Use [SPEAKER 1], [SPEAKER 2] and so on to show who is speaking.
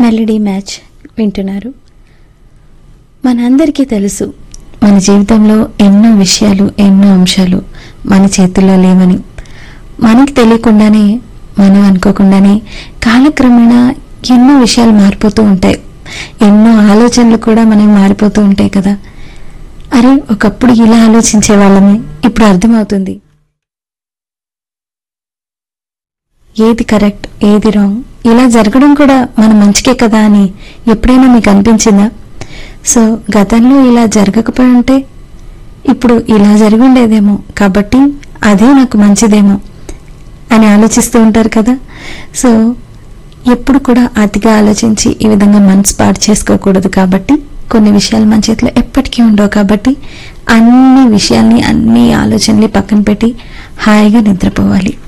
[SPEAKER 1] melody match వింటున్నారు మనందరికీ తెలుసు మన జీవితంలో ఎన్నో విషయాలు ఎన్నో అంశాలు మన చేతుల్లో లేవని మనకి తెలియకుండానే మనం అనుకోకుండానే కాలక్రమేణా ఎన్నో విషయాలు మారిపోతూ ఉంటాయి ఎన్నో ఆలోచనలు కూడా మనకి మారిపోతూ ఉంటాయి కదా అరే ఒకప్పుడు ఇలా ఆలోచించే వాళ్ళమే ఇప్పుడు అర్థమవుతుంది ఏది కరెక్ట్ ఏది రాంగ్ ఇలా జరగడం కూడా మన మంచికే కదా అని ఎప్పుడైనా మీకు అనిపించిందా సో గతంలో ఇలా జరగకపోయి ఉంటే ఇప్పుడు ఇలా జరిగి ఉండేదేమో కాబట్టి అదే నాకు మంచిదేమో అని ఆలోచిస్తూ ఉంటారు కదా సో ఎప్పుడు కూడా అతిగా ఆలోచించి ఈ విధంగా మనసు పాడు చేసుకోకూడదు కాబట్టి కొన్ని విషయాలు మన చేతిలో ఎప్పటికీ ఉండవు కాబట్టి అన్ని విషయాల్ని అన్ని ఆలోచనల్ని పక్కన పెట్టి హాయిగా నిద్రపోవాలి